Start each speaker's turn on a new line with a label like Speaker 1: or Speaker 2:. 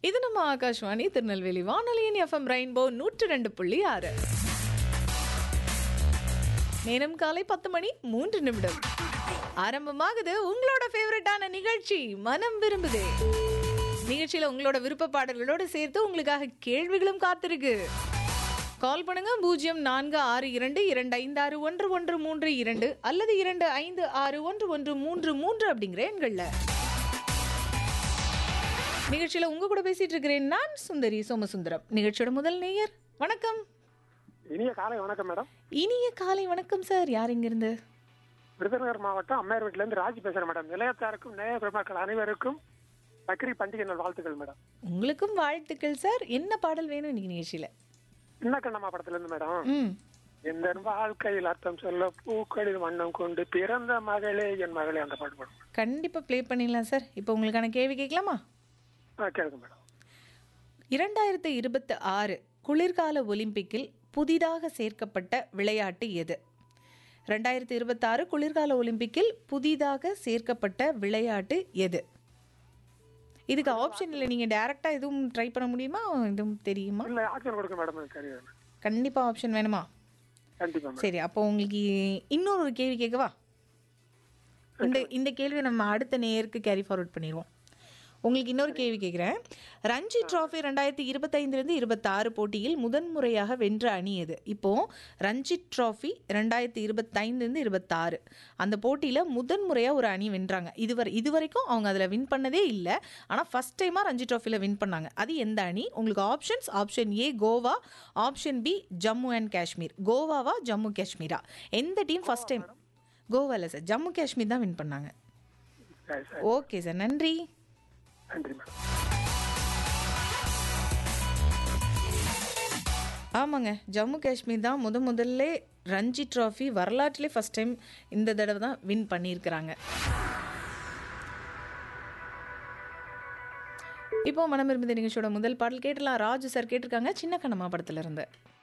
Speaker 1: இது நம்ம ஆகாஷ்வாணி திருநெல்வேலி வானொலியின் எஃப்எம் ரெயின்போ நூற்று ரெண்டு புள்ளி ஆறு நேரம் காலை பத்து மணி மூன்று நிமிடம் ஆரம்பமாகுது உங்களோட ஃபேவரட்டான நிகழ்ச்சி மனம் விரும்புதே நிகழ்ச்சியில உங்களோட விருப்ப பாடல்களோட சேர்த்து உங்களுக்காக கேள்விகளும் காத்திருக்கு கால் பண்ணுங்க பூஜ்ஜியம் நான்கு ஆறு இரண்டு இரண்டு ஐந்து ஆறு ஒன்று ஒன்று மூன்று இரண்டு அல்லது இரண்டு ஐந்து ஆறு ஒன்று ஒன்று மூன்று மூன்று அப்படிங்கிற எண்கள்ல நிகழ்ச்சியில உங்க கூட பேசிட்டு இருக்கிறேன் நான் சுந்தரி சோமசுந்தரம் நிகழ்ச்சியோட முதல் நேயர் வணக்கம்
Speaker 2: இனிய காலை வணக்கம் மேடம்
Speaker 1: இனிய காலை வணக்கம் சார் யார் இங்கிருந்து
Speaker 2: விருதுநகர் மாவட்டம் அம்மையார் வீட்டுல இருந்து ராஜி பேசுறேன் மேடம் நிலையத்தாருக்கும் நேய பெருமக்கள் அனைவருக்கும் பக்ரி பண்டிகை நல் வாழ்த்துக்கள் மேடம்
Speaker 1: உங்களுக்கும் வாழ்த்துக்கள் சார் என்ன பாடல் வேணும் இன்னைக்கு நிகழ்ச்சியில
Speaker 2: சின்ன கண்ணம்மா படத்துல இருந்து மேடம்
Speaker 1: ம்
Speaker 2: எந்த வாழ்க்கையில் அர்த்தம் சொல்ல பூக்களில் வண்ணம் கொண்டு பிறந்த மகளே என் மகளே அந்த பாட்டு பாடும்
Speaker 1: கண்டிப்பா ப்ளே பண்ணிடலாம் சார் இப்போ உங்களுக்கான கேள்வி கேட்கலாமா
Speaker 2: ஆ கேளுங்க மேடம்
Speaker 1: இரண்டாயிரத்து இருபத்தி ஆறு குளிர்கால ஒலிம்பிக்கில் புதிதாக சேர்க்கப்பட்ட விளையாட்டு எது ரெண்டாயிரத்தி இருபத்தாறு குளிர்கால ஒலிம்பிக்கில் புதிதாக சேர்க்கப்பட்ட விளையாட்டு எது இதுக்கு ஆப்ஷன் இல்லை நீங்கள் டேரெக்டாக எதுவும் ட்ரை பண்ண முடியுமா எதுவும் தெரியுமா
Speaker 2: இல்ல ஆக்ஷன் கொடுக்க மேடம் சரி மேடம்.
Speaker 1: கண்டிப்பாக ஆப்ஷன் வேணுமா
Speaker 2: கண்டிப்பா மேடம்
Speaker 1: சரி அப்போ உங்களுக்கு இன்னொரு ஒரு கேள்வி கேட்கவா இந்த இந்த கேள்வியை நம்ம அடுத்த நேயருக்கு கேரி ஃபார்வர்ட் பண்ணிடுவோம் உங்களுக்கு இன்னொரு கேள்வி கேட்குறேன் ரஞ்சி டிராஃபி ரெண்டாயிரத்தி இருபத்தைந்துலேருந்து இருபத்தாறு போட்டியில் முதன்முறையாக வென்ற அணி எது இப்போ ரஞ்சி டிராஃபி ரெண்டாயிரத்தி இருபத்தைந்துலேருந்து இருபத்தாறு அந்த போட்டியில் முதன்முறையாக ஒரு அணி வென்றாங்க இதுவரை இது வரைக்கும் அவங்க அதில் வின் பண்ணதே இல்லை ஆனால் ஃபஸ்ட் டைமாக ரஞ்சி ட்ராஃபியில் வின் பண்ணாங்க அது எந்த அணி உங்களுக்கு options option A Goa option B Jammu and Kashmir கோவாவா ஜம்மு காஷ்மீரா எந்த டீம் ஃபஸ்ட் டைம் கோவா இல்லை சார் ஜம்மு காஷ்மீர் தான் வின் பண்ணாங்க
Speaker 2: சரி சரி
Speaker 1: ஓகே சார் நன்றி
Speaker 2: நன்றி மேடம்
Speaker 1: ஆமாங்க ஜம்மு காஷ்மீர் தான் முத முதல்ல ரஞ்சி ட்ராஃபி வரலாற்றிலே ஃபஸ்ட் டைம் இந்த தடவை தான் வின் பண்ணியிருக்கிறாங்க இப்போ மனம் விரும்புத நிகழ்ச்சியோட முதல் பாடல் கேட்டலாம் ராஜு சார் கேட்டிருக்காங்க சின்ன கண்ணம்மா படத்துல இருந்து